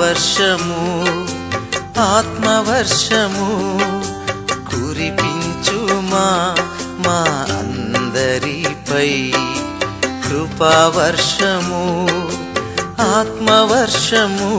వర్షము ఆత్మవర్షము కురిపించుమా మా అందరిపై కృపావర్షము ఆత్మవర్షము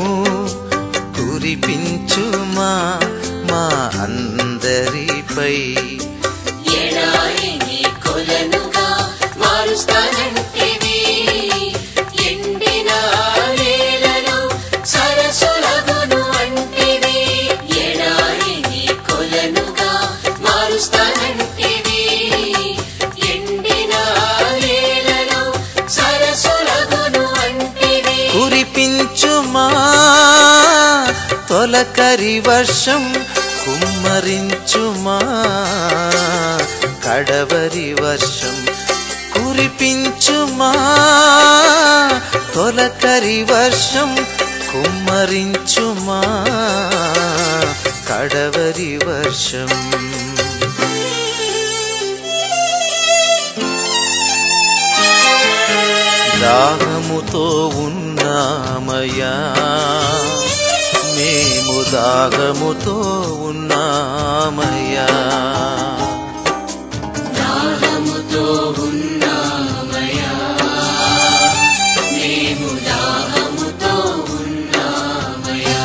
కురిపించుమా మా అందరిపై ఎడారిని కొలనుగా మారుస్తానంటివి ఎండిన నేలను సరసులగును అంటివి ఎడారిని కొలనుగా మారుస్తానంటివి ఎండిన నేలను సరసులగును అంటివి కురిపించుమా తొలకరి వర్షం కుమ్మరించుమా కడవరి వర్షం కురిపించుమా తొలకరి వర్షం కుమ్మరించుమా కడవరి వర్షం దాహముతో ఉన్నామయ్యా మేము దాహముతో ఉన్నామయ్యా దాహముతో ఉన్నామయా మేము దాహముతో ఉన్నామయా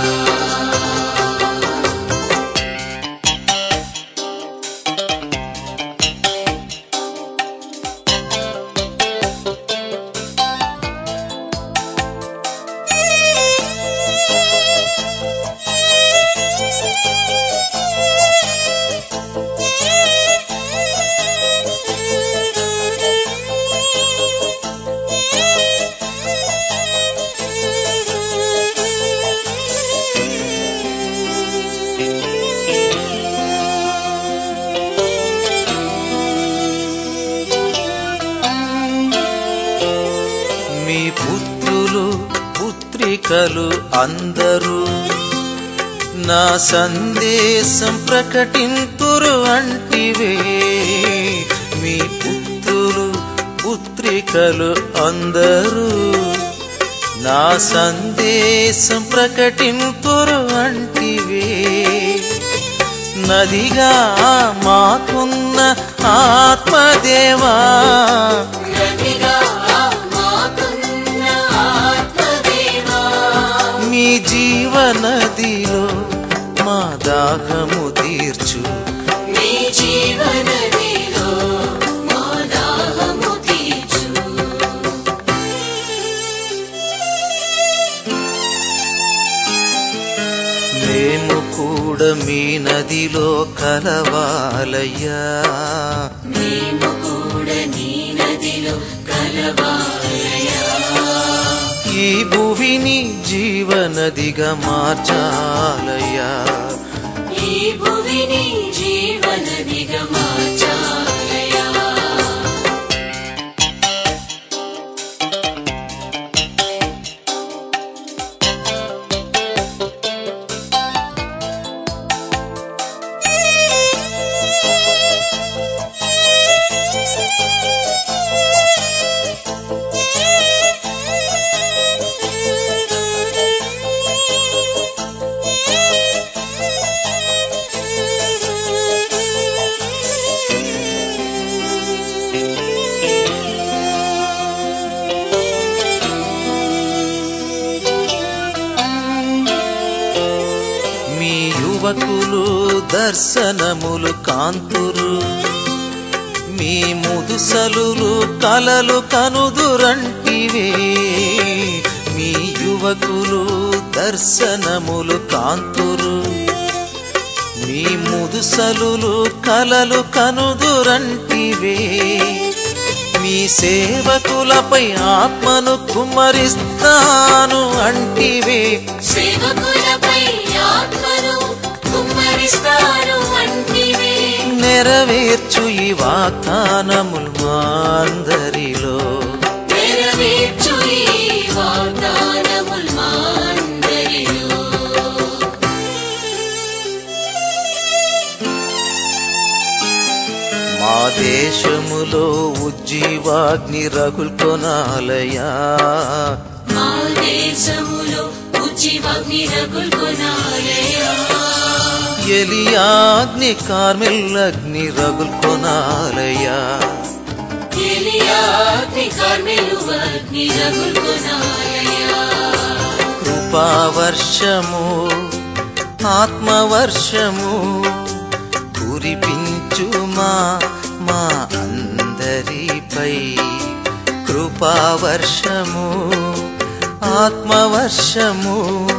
మీ పుత్రులు పుత్రికలు అందరూ నా సందేశం ప్రకటింతురు అంటివే మీ పుత్రులు పుత్రికలు అందరూ నా సందేశం ప్రకటింతురు అంటివే నదిగా మాకున్న ఆత్మదేవా నదిగా మాకున్న ఆత్మదేవా మీ జీవనదిలో మా దాహము తీర్చు మీ జీవనదిలో మా దాహము తీర్చు మేము కూడా మీ నదిలో కలవాలయ్యా మేము కూడా నీ నదిలో కలవాలయా ఈ భువిని జీవనదిగా మార్చాలయ్యా ఈ భువిని జీవనదిగా మార్చాలయా మీ యువకులు దర్శనములు కాంతురు మీ ముదుసలులు కలలు కనుదురంటివే మీ యువకులు దర్శనములు కాంతురు మీ ముదుసలులు కలలు కనుదురంటివే మీ సేవకులపై ఆత్మను కుమ్మరిస్తాను అంటివే సేవకులపై ఆత్మను కుమ్మరిస్తాను అంటివే నెరవేర్చు ఈ వాగ్దానములు మా అందరిలో నెరవేర్చు ఈ వాగ్దానములు మా అందరిలో మా దేశములో ఉజ్జీవాగ్ని రగుల్కొనాలయా మా దేశములో జీవాగ్ని రగుల్కొనాలయా ఎలియాగ్ని కార్మెల్లగ్ని రగుల్కొనాలయ్యా ఎలియాగ్ని కార్మెలు అగ్ని రగుల్కొనాలయా కృపావర్షము ఆత్మవర్షము కురిపించుమా మా అందరిపై కృపావర్షము ఆత్మవర్షము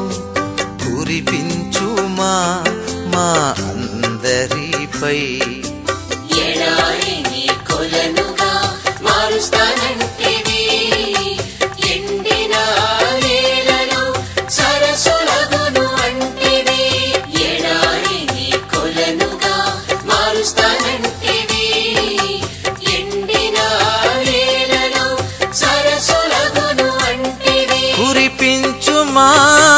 కురిపించుమా మా అందరిపై ఎడారిని కొలనుగా మారుస్తానంటివి ఎండిన నేలలో సరసులగును అంటివి ఎడారిని కొలనుగా మారుస్తానంటివి ఎండిన నేలలో సరసులగును అంటివి కురిపించుమా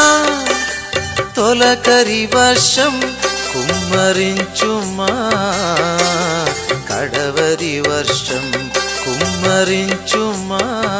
తొలకరి వర్షం కుమ్మరించుమా కడవరి వర్షం కుమ్మరించుమా